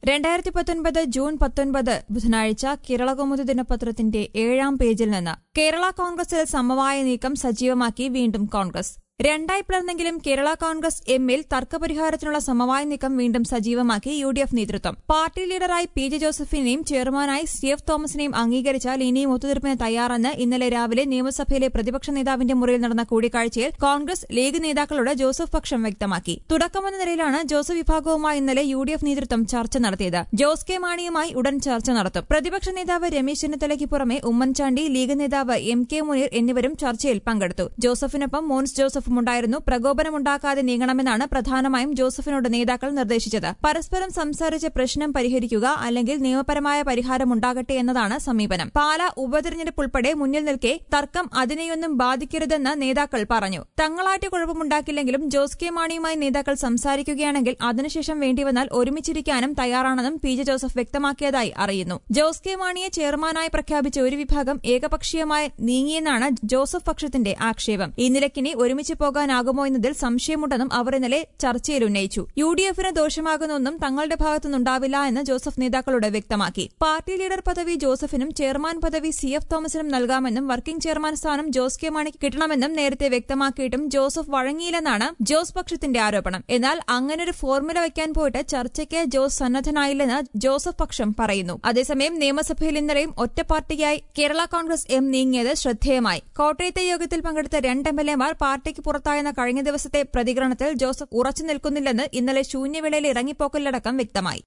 രണ്ടായിരത്തി പത്തൊൻപത് ജൂൺ പത്തൊൻപത് ബുധനാഴ്ച കേരളകൗമുദി ദിനപത്രത്തിന്റെ ഏഴാം പേജിൽ നിന്ന് കേരള കോൺഗ്രസിൽ സമവായ നീക്കം സജീവമാക്കി വീണ്ടും കോൺഗ്രസ് രണ്ടായി പിളർന്നെങ്കിലും കേരള കോൺഗ്രസ് എമ്മിൽ തർക്കപരിഹാരത്തിനുള്ള സമവായ നീക്കം വീണ്ടും സജീവമാക്കി യു ഡി എഫ് നേതൃത്വം പാർട്ടി ലീഡറായി പി ജെ ജോസഫിനെയും ചെയർമാനായി സി എഫ് തോമസിനെയും അംഗീകരിച്ചാൽ ഇനിയും ഒത്തുതീർപ്പിന് തയ്യാറെന്ന് ഇന്നലെ രാവിലെ നിയമസഭയിലെ പ്രതിപക്ഷ നേതാവിന്റെ മുറിയിൽ നടന്ന കൂടിക്കാഴ്ചയിൽ കോൺഗ്രസ് ലീഗ് നേതാക്കളോട് ജോസഫ് പക്ഷം വ്യക്തമാക്കി തുടക്കമെന്ന നിലയിലാണ് ജോസഫ് വിഭാഗവുമായി ഇന്നലെ യു ഡി എഫ് നേതൃത്വം ചർച്ച നടത്തിയത് ജോസ് കെ മാണിയുമായി ഉടൻ ചർച്ച നടത്തും പ്രതിപക്ഷ നേതാവ് രമേശ് ചെന്നിത്തലയ്ക്ക് പുറമെ ഉമ്മൻചാണ്ടി ലീഗ് നേതാവ് എം കെ മുനീർ എന്നിവരും ചർച്ചയിൽ പങ്കെടുത്തു ജോസഫിനൊപ്പം മോൻസ് ജോസഫും ഉണ്ടായിരുന്നു പ്രകോപനമുണ്ടാക്കാതെ നീങ്ങണമെന്നാണ് പ്രധാനമായും ജോസഫിനോട് നേതാക്കൾ നിർദ്ദേശിച്ചത് പരസ്പരം സംസാരിച്ച് പ്രശ്നം പരിഹരിക്കുക അല്ലെങ്കിൽ നിയമപരമായ പരിഹാരമുണ്ടാകട്ടെ എന്നതാണ് സമീപനം പാല ഉപതെരഞ്ഞെടുപ്പ് ഉൾപ്പെടെ മുന്നിൽ നിൽക്കെ തർക്കം അതിനെയൊന്നും ബാധിക്കരുതെന്ന് നേതാക്കൾ പറഞ്ഞു തങ്ങളായിട്ട് കുഴപ്പമുണ്ടാക്കില്ലെങ്കിലും ജോസ് കെ മാണിയുമായി നേതാക്കൾ സംസാരിക്കുകയാണെങ്കിൽ അതിനുശേഷം വേണ്ടിവന്നാൽ ഒരുമിച്ചിരിക്കാനും തയ്യാറാണെന്നും പി ജെ ജോസഫ് വ്യക്തമാക്കിയതായി അറിയുന്നു ജോസ് കെ മാണിയെ ചെയർമാനായി പ്രഖ്യാപിച്ച ഒരു വിഭാഗം ഏകപക്ഷീയമായി നീങ്ങിയെന്നാണ് ജോസഫ് പക്ഷത്തിന്റെ ആക്ഷേപം ഈ നിലയ്ക്കിനി ഒരുമിച്ച് പോകാനാകുമോ എന്നതിൽ സംശയമുണ്ടെന്നും അവർ ഇന്നലെ ചർച്ചയിൽ ഉന്നയിച്ചു യു ഡി എഫിന് ദോഷമാകുന്നൊന്നും തങ്ങളുടെ ഭാഗത്തുനിന്നുണ്ടാവില്ല എന്ന് ജോസഫ് നേതാക്കളോട് വ്യക്തമാക്കി പാർട്ടി ലീഡർ പദവി ജോസഫിനും ചെയർമാൻ പദവി സി എഫ് തോമസിനും നൽകാമെന്നും വർക്കിംഗ് ചെയർമാൻ സ്ഥാനം ജോസ് കെ മാണിക്ക് കിട്ടണമെന്നും നേരത്തെ വ്യക്തമാക്കിയിട്ടും ജോസഫ് വഴങ്ങിയില്ലെന്നാണ് ജോസ് പക്ഷത്തിന്റെ ആരോപണം എന്നാൽ അങ്ങനൊരു ഫോർമുല വയ്ക്കാൻ പോയിട്ട് ചർച്ചയ്ക്ക് ജോസ് സന്നദ്ധനായില്ലെന്ന് ജോസഫ് പക്ഷം പറയുന്നു അതേസമയം നിയമസഭയിൽ ഇന്നലെയും ഒറ്റ പാർട്ടിയായി കേരള കോൺഗ്രസ് എം നീങ്ങിയത് ശ്രദ്ധേയമായി കോട്ടയത്തെ യോഗത്തിൽ പങ്കെടുത്ത രണ്ട് എം എൽ എമാർ പാർട്ടിക്ക് പുറത്തായെന്ന കഴിഞ്ഞ ദിവസത്തെ പ്രതികരണത്തിൽ ജോസഫ് ഉറച്ചു നിൽക്കുന്നില്ലെന്ന് ഇന്നലെ ശൂന്യവേളയിൽ ഇറങ്ങിപ്പോക്കലടക്കം വ്യക്തമായി